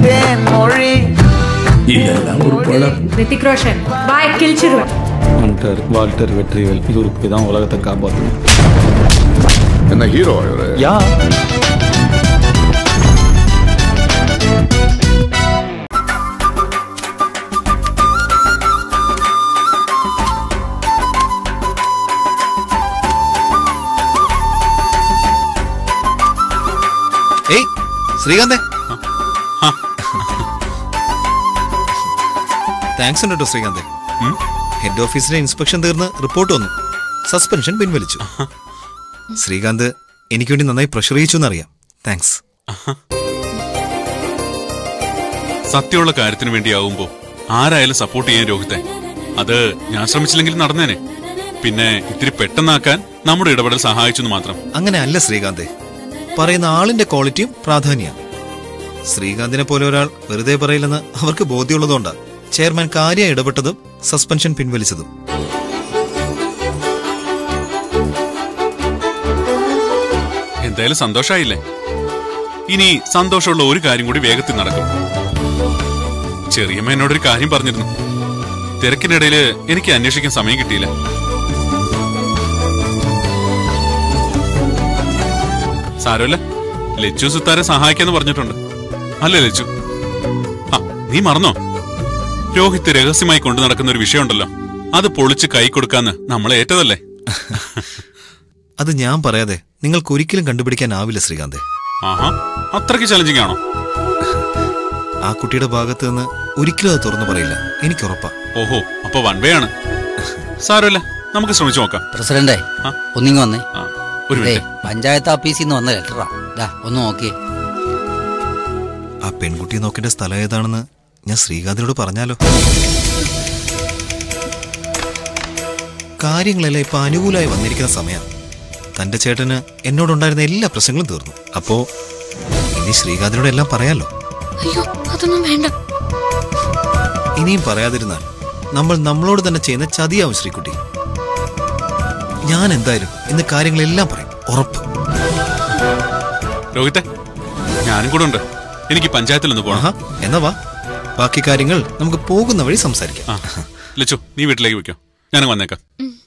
தேன்மொழி இதெல்லாம் ஒரு பழம் ரித்திக் ரோஷன் பாய் கிழிச்சிருவேன் ஹண்டர் வால்டர் வெற்றிவேல் இவரு போய் தான் உலகத்தை காப்பாற்றணும் என்ன ஹீரோ இவரு யா ഏയ് ശ്രീകാന്തേ താങ്ക്സ് ഉണ്ട് കേട്ടോ ശ്രീകാന്തേ ഹെഡ് ഓഫീസിലെ ഇൻസ്പെക്ഷൻ തീർന്ന് റിപ്പോർട്ട് വന്നു സസ്പെൻഷൻ പിൻവലിച്ചു ശ്രീകാന്ത് എനിക്ക് വേണ്ടി നന്നായി പ്രഷർ ചെയ്യിച്ചു എന്നറിയാം താങ്ക്സ് സത്യമുള്ള കാര്യത്തിന് വേണ്ടിയാവുമ്പോ ആരായാലും സപ്പോർട്ട് ചെയ്യാൻ രോഹിത്തെ അത് ഞാൻ ശ്രമിച്ചില്ലെങ്കിൽ നടന്നേനെ പിന്നെ ഇത്തിരി പെട്ടെന്നാക്കാൻ നമ്മുടെ ഇടപെടൽ സഹായിച്ചു എന്ന് മാത്രം അങ്ങനെ അല്ല ശ്രീകാന്തേ പറയുന്ന ആളിന്റെ ക്വാളിറ്റിയും പ്രാധാന്യമാണ് ശ്രീകാന്തിനെ പോലെ ഒരാൾ വെറുതെ പറയില്ലെന്ന് അവർക്ക് ബോധ്യമുള്ളതുകൊണ്ടാണ് ചെയർമാൻ കാര്യം ഇടപെട്ടതും സസ്പെൻഷൻ പിൻവലിച്ചതും എന്തായാലും സന്തോഷായില്ലേ ഇനി സന്തോഷമുള്ള ഒരു കാര്യം കൂടി വേഗത്തിൽ നടക്കും ചെറിയമ്മ എന്നോടൊരു കാര്യം പറഞ്ഞിരുന്നു തിരക്കിനിടയില് എനിക്ക് അന്വേഷിക്കാൻ സമയം കിട്ടിയില്ല സാരമല്ല ലച്ചു സുത്താരെ സഹായിക്കാന്ന് പറഞ്ഞിട്ടുണ്ട് അല്ലേ ലച്ചു ആ നീ മറന്നോ രോഹിത് രഹസ്യമായി കൊണ്ടു നടക്കുന്ന ഒരു വിഷയമുണ്ടല്ലോ അത് പൊളിച്ച് കൈ കൊടുക്കാന്ന് നമ്മളെ ഏറ്റതല്ലേ അത് ഞാൻ പറയാതെ നിങ്ങൾക്ക് ഒരിക്കലും കണ്ടുപിടിക്കാനാവില്ല ശ്രീകാന്തേ ആഹാ അത്രയ്ക്ക് ചലഞ്ചിങ് ആണോ ആ കുട്ടിയുടെ ഭാഗത്ത് നിന്ന് ഒരിക്കലും അത് തുറന്നു പറയില്ല എനിക്ക് ഉറപ്പാ ഓഹോ അപ്പൊ വൺ വേ ആണ് സാരമില്ല നമുക്ക് ശ്രമിച്ചു നോക്കാം പ്രസിഡന്റേ ആ? ഒന്നിങ്ങി വന്നേ ആ, ഒരു ദേ, മിനിറ്റ് പഞ്ചായത്ത് ഓഫീസിൽ നിന്ന് വന്ന ലെറ്ററാ ദാ ഒന്ന് നോക്കിയേ ആ പെൺകുട്ടിയെ നോക്കേണ്ട സ്ഥലം ഏതാണെന്ന് ഞാൻ ശ്രീകാന്തിനോട് പറഞ്ഞാലോ കാര്യങ്ങളെല്ലാം ഇപ്പൊ അനുകൂലമായി വന്നിരിക്കുന്ന സമയം തന്റെ ചേട്ടന് എന്നോടുണ്ടായിരുന്ന എല്ലാ പ്രശ്നങ്ങളും തീർന്നു അപ്പോ ഇനി ശ്രീകാന്തിനോട് എല്ലാം പറയാലോ അയ്യോ അതൊന്നും വേണ്ട ഇനിയും പറയാതിരുന്നാൽ നമ്മൾ നമ്മളോട് തന്നെ ചെയ്യുന്ന ചതിയാവും ശ്രീകുട്ടി ഞാൻ എന്തായാലും ഇന്ന് കാര്യങ്ങളെല്ലാം പറയും ഉറപ്പ് രോഹിത്തെ ഞാനും കൂടെ ഉണ്ട് എനിക്ക് പഞ്ചായത്തിൽ ഒന്ന് പോകണം ആഹാ എന്നാ വാ ബാക്കി കാര്യങ്ങൾ നമുക്ക് പോകുന്ന വഴി സംസാരിക്കാം ആ ലച്ചു നീ വീട്ടിലേക്ക് വെക്കോ ഞാനും വന്നേക്കാം ഉം.